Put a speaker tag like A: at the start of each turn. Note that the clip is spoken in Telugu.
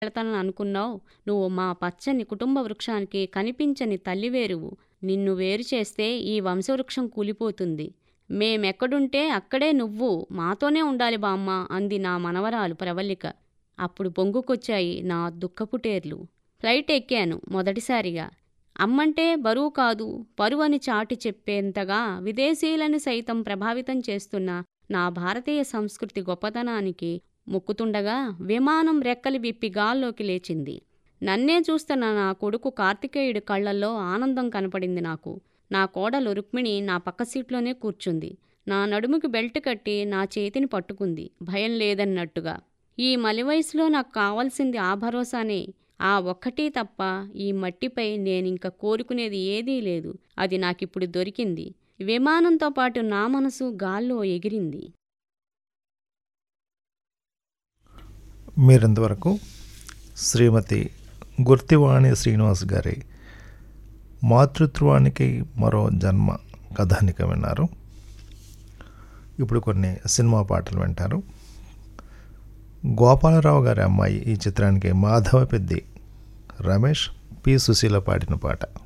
A: వెళతానని అనుకున్నావు నువ్వు మా పచ్చని కుటుంబ వృక్షానికి కనిపించని తల్లివేరువు నిన్ను వేరు చేస్తే ఈ వంశవృక్షం కూలిపోతుంది మేమెక్కడుంటే అక్కడే నువ్వు మాతోనే ఉండాలి బామ్మ అంది నా మనవరాలు ప్రవల్లిక అప్పుడు పొంగుకొచ్చాయి నా దుఃఖపుటేర్లు ఫ్లైట్ ఎక్కాను మొదటిసారిగా అమ్మంటే బరువు కాదు పరువని చాటి చెప్పేంతగా విదేశీయులను సైతం ప్రభావితం చేస్తున్న నా భారతీయ సంస్కృతి గొప్పతనానికి మొక్కుతుండగా విమానం రెక్కలు విప్పి గాల్లోకి లేచింది నన్నే చూస్తున్న నా కొడుకు కార్తికేయుడి కళ్ళల్లో ఆనందం కనపడింది నాకు నా కోడలు రుక్మిణి నా పక్క సీట్లోనే కూర్చుంది నా నడుముకి బెల్ట్ కట్టి నా చేతిని పట్టుకుంది భయం లేదన్నట్టుగా ఈ మలి వయసులో నాకు కావాల్సింది ఆ భరోసానే ఆ ఒక్కటీ తప్ప ఈ మట్టిపై నేనింక కోరుకునేది ఏదీ లేదు అది నాకిప్పుడు దొరికింది విమానంతో పాటు నా మనసు గాల్లో ఎగిరింది
B: మీరింతవరకు శ్రీమతి గుర్తివాణి శ్రీనివాస్ గారి మాతృత్వానికి మరో జన్మ కథానిక విన్నారు ఇప్పుడు కొన్ని సినిమా పాటలు వింటారు గోపాలరావు గారి అమ్మాయి ఈ చిత్రానికి మాధవ పెద్ది రమేష్ పి సుశీల పాడిన పాట